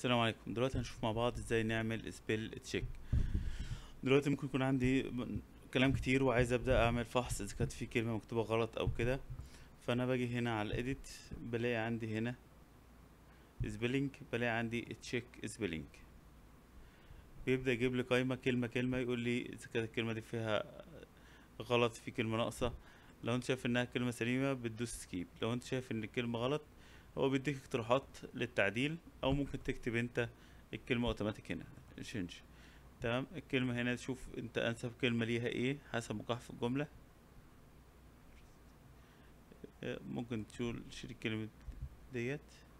السلام عليكم دلوقتي هنشوف مع بعض ازاي نعمل سبيل تشيك دلوقتي ممكن يكون عندي م- كلام كتير وعايز ابدا اعمل فحص اذا كانت في كلمه مكتوبه غلط او كده فانا باجي هنا على الايديت بلاقي عندي هنا سبيلنج بلاقي عندي تشيك سبيلنج بيبدا يجيب لي قائمه كلمه كلمه يقول لي اذا كانت الكلمه دي فيها غلط في كلمه ناقصه لو انت شايف انها كلمه سليمه بتدوس سكيب لو انت شايف ان الكلمه غلط هو بيديك اقتراحات للتعديل او ممكن تكتب انت الكلمة اوتوماتيك هنا شنج تمام الكلمة هنا تشوف انت انسب كلمة ليها ايه حسب موقعها في الجملة اه، ممكن تشيل تشيل الكلمة ديت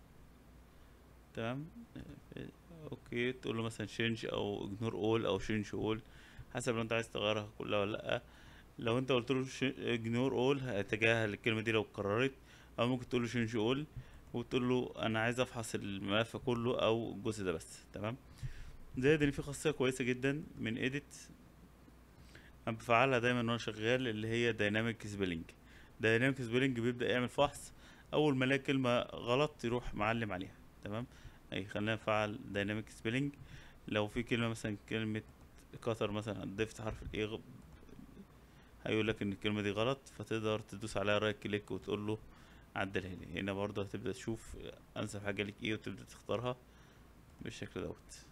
تمام اه، اوكي تقول له مثلا شنج او اجنور اول او شنج اول حسب لو انت عايز تغيرها كلها ولا لا لو انت قلت له اجنور اول هيتجاهل الكلمة دي لو اتكررت او ممكن تقول له شنج اول وتقول له انا عايز افحص الملف كله او الجزء ده بس تمام زائد ان في خاصيه كويسه جدا من ايديت انا بفعلها دايما وانا شغال اللي هي دايناميك سبيلنج دايناميك سبيلنج بيبدا يعمل فحص اول ما الاقي كلمه غلط يروح معلم عليها تمام اي خلينا نفعل دايناميك سبيلنج لو في كلمه مثلا كلمه قطر مثلا ضفت حرف الاي غ- هيقول لك ان الكلمه دي غلط فتقدر تدوس عليها رايت كليك وتقول له عدلها لي هنا برضه هتبدا تشوف انسب حاجه ليك ايه وتبدا تختارها بالشكل دوت